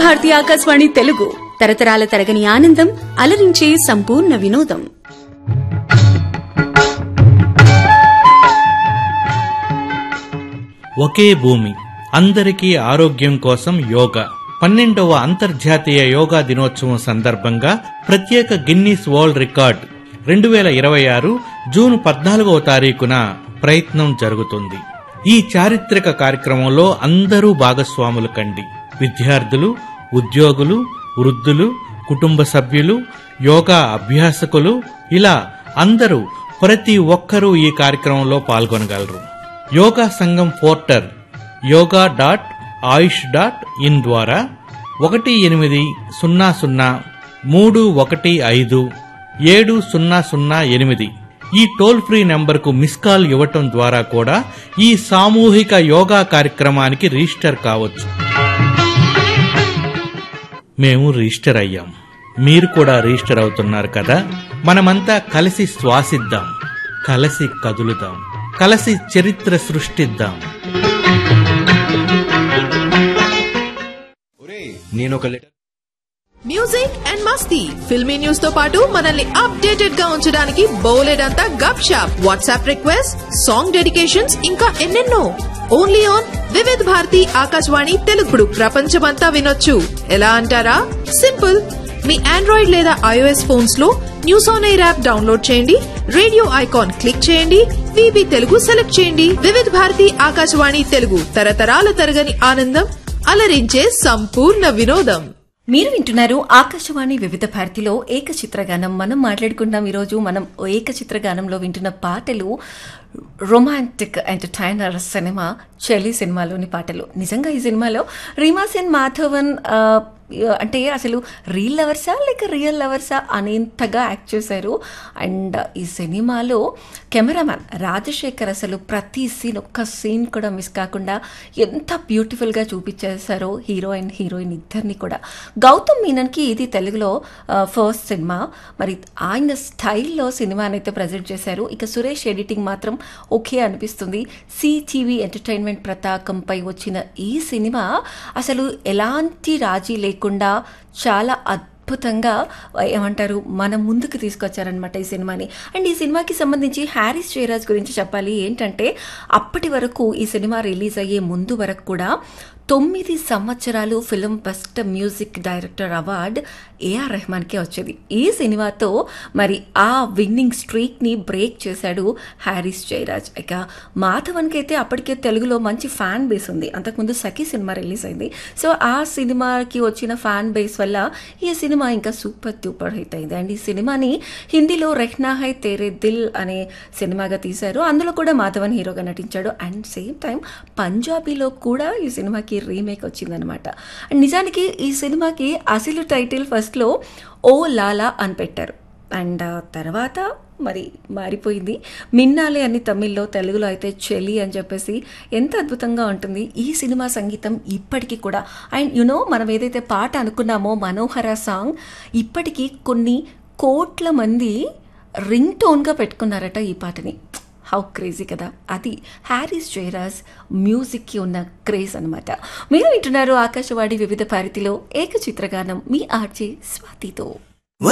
భారతి ఆకాశవాణి తెలుగు తరతరాల తరగని ఆనందం అలరించే సంపూర్ణ వినోదం ఒకే భూమి అందరికీ ఆరోగ్యం కోసం యోగా పన్నెండవ అంతర్జాతీయ యోగా దినోత్సవం సందర్భంగా ప్రత్యేక గిన్నీస్ వరల్డ్ రికార్డ్ రెండు వేల ఇరవై ఆరు జూన్ పద్నాలుగవ తారీఖున ప్రయత్నం జరుగుతుంది ఈ చారిత్రక కార్యక్రమంలో అందరూ భాగస్వాములు కండి విద్యార్థులు ఉద్యోగులు వృద్ధులు కుటుంబ సభ్యులు యోగా అభ్యాసకులు ఇలా అందరూ ప్రతి ఒక్కరూ ఈ కార్యక్రమంలో పాల్గొనగలరు Yoga Sangam portal yoga dot Ayush dot in ద్వారా ఒకటి ఎనిమిది సున్నా సున్నా మూడు ఒకటి ఐదు ఏడు సున్నా సున్నా ఎనిమిది ఈ టోల్ ఫ్రీ నెంబర్కు మిస్ కాల్ ఇవ్వటం ద్వారా కూడా ఈ సామూహిక యోగా కార్యక్రమానికి రిజిస్టర్ కావచ్చు మేము రిజిస్టర్ అయ్యాం మీరు కూడా రిజిస్టర్ అవుతున్నారు కదా మనమంతా కలిసి శ్వాసిద్దాం కలిసి కదులుదాం కలిసి చరిత్ర సృష్టిద్దాం నేను ఒక లెటర్ మ్యూజిక్ అండ్ మస్తీ ఫిల్మీ న్యూస్ తో పాటు మనల్ని అప్డేటెడ్ గా ఉంచడానికి బోలెడంతా గప్ షాప్ వాట్సాప్ రిక్వెస్ట్ సాంగ్ డెడికేషన్స్ ఇంకా ఎన్నెన్నో ఓన్లీ ఆన్ వివిధ్ భారతి ఆకాశవాణి తెలుగుడు ప్రపంచమంతా వినొచ్చు ఎలా అంటారా సింపుల్ మీ ఆండ్రాయిడ్ లేదా ఐఓఎస్ ఫోన్స్ లో news on air app download చేయండి రేడియో ఐకాన్ క్లిక్ చేయండి విబి తెలుగు సెలెక్ట్ చేయండి వివిధ్ భారతి ఆకాశవాణి తెలుగు తరతరాల తరగని ఆనందం అలరించే సంపూర్ణ వినోదం మీరు వింటున్నారు ఆకాశవాణి వివిధ భారతిలో ఏక చిత్రగానం మనం మాట్లాడుకుంటాం ఈరోజు మనం ఏక చిత్రగానంలో వింటున్న పాటలు రొమాంటిక్ ఎంటర్టైనర్ సినిమా చెలి సినిమాలోని పాటలు నిజంగా ఈ సినిమాలో రీమా సెన్ మాధవన్ ఆ, అంటే అసలు రీల్ లవర్సా లేక రియల్ లవర్సా అనేంతగా యాక్ట్ చేశారు అండ్ ఈ సినిమాలో కెమెరామ్యాన్ రాజశేఖర్ అసలు ప్రతి సీన్ ఒక్క సీన్ కూడా మిస్ కాకుండా ఎంత బ్యూటిఫుల్గా చూపించేశారో హీరో అండ్ హీరోయిన్ ఇద్దరిని కూడా గౌతమ్ మీనన్కి ఇది తెలుగులో ఫస్ట్ సినిమా మరి ఆయన స్టైల్లో సినిమాని అయితే ప్రజెంట్ చేశారు ఇక సురేష్ ఎడిటింగ్ మాత్రం ఓకే అనిపిస్తుంది సిటీవీ ఎంటర్టైన్మెంట్ ప్రతాకంపై వచ్చిన ఈ సినిమా అసలు ఎలాంటి రాజీ లేకుండా చాలా అద్భుతంగా ఏమంటారు మన ముందుకు తీసుకొచ్చారనమాట ఈ సినిమాని అండ్ ఈ సినిమాకి సంబంధించి హ్యారిస్ జయరాజ్ గురించి చెప్పాలి ఏంటంటే అప్పటి వరకు ఈ సినిమా రిలీజ్ అయ్యే ముందు వరకు కూడా తొమ్మిది సంవత్సరాలు film best music director award A R రెహమాన్కే వచ్చేది ఈ సినిమాతో మరి ఆ విన్నింగ్ స్ట్రీక్ని బ్రేక్ చేశాడు హ్యారిస్ జయరాజ్ ఇక మాధవన్కి అయితే అప్పటికే తెలుగులో మంచి ఫ్యాన్ బేస్ ఉంది అంతకుముందు సఖీ సినిమా రిలీజ్ అయింది సో ఆ సినిమాకి వచ్చిన ఫ్యాన్ బేస్ వల్ల ఈ సినిమా ఇంకా సూపర్ డూపర్ హిట్ అయింది అండ్ ఈ సినిమాని హిందీలో రెహ్నా హై తేరే దిల్ అనే సినిమాగా తీశారు అందులో కూడా మాధవన్ హీరోగా నటించాడు అండ్ సేమ్ టైం పంజాబీలో కూడా ఈ సినిమాకి రీమేక్ వచ్చిందనమాట అండ్ నిజానికి ఈ సినిమాకి అసలు టైటిల్ ఫస్ట్లో ఓ లాలా అని పెట్టారు అండ్ తర్వాత మరి మారిపోయింది మిన్నాలే అని తమిళ్లో తెలుగులో అయితే చెలి అని చెప్పేసి ఎంత అద్భుతంగా ఉంటుంది ఈ సినిమా సంగీతం ఇప్పటికీ కూడా అండ్ యునో మనం ఏదైతే పాట అనుకున్నామో మనోహర సాంగ్ ఇప్పటికీ కొన్ని కోట్ల మంది రింగ్ టోన్గా పెట్టుకున్నారట ఈ పాటని హౌ క్రేజీ కదా అది హ్యారీస్ జయరాజ్ మ్యూజిక్కి ఉన్న క్రేజ్ అనమాట మీరు వింటున్నారు ఆకాశవాణి వివిధ భారతిలో ఏక చిత్రగానం మీ ఆర్జే స్వాతితో